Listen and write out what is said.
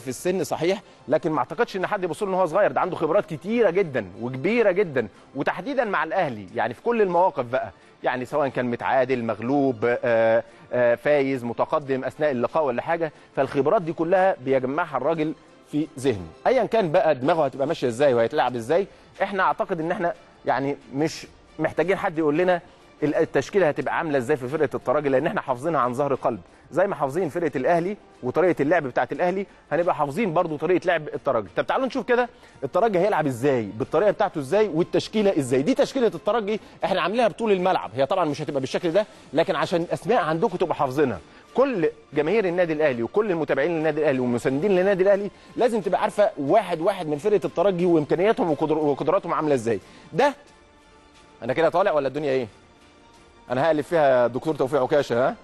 في السن صحيح لكن ما اعتقدش ان حد يبص له ان هو صغير ده عنده خبرات كتيره جدا وكبيره جدا وتحديدا مع الاهلي يعني في كل المواقف بقى يعني سواء كان متعادل مغلوب آه، آه، فايز متقدم اثناء اللقاء ولا حاجه فالخبرات دي كلها بيجمعها الراجل في ذهنه ايا كان بقى دماغه هتبقى ماشيه ازاي وهيتلعب ازاي احنا اعتقد ان احنا يعني مش محتاجين حد يقول لنا التشكيله هتبقى عامله ازاي في فرقه الترجي لان احنا حافظينها عن ظهر قلب زي ما حافظين فرقه الاهلي وطريقه اللعب بتاعه الاهلي هنبقى حافظين برضو طريقه لعب الترجي طب تعالوا نشوف كده الترجي هيلعب ازاي بالطريقه بتاعته ازاي والتشكيله ازاي دي تشكيله الترجي احنا عاملينها بطول الملعب هي طبعا مش هتبقى بالشكل ده لكن عشان الاسماء عندكم تبقى حافظينها كل جماهير النادي الاهلي وكل المتابعين للنادي الاهلي والمساندين للنادي الاهلي لازم تبقى عارفه واحد واحد من فرقه الترجي وامكانياتهم وقدر- وقدراتهم عامله ازاي ده انا كده طالع ولا الدنيا ايه انا هقلب فيها دكتور توفيق عكاشه ها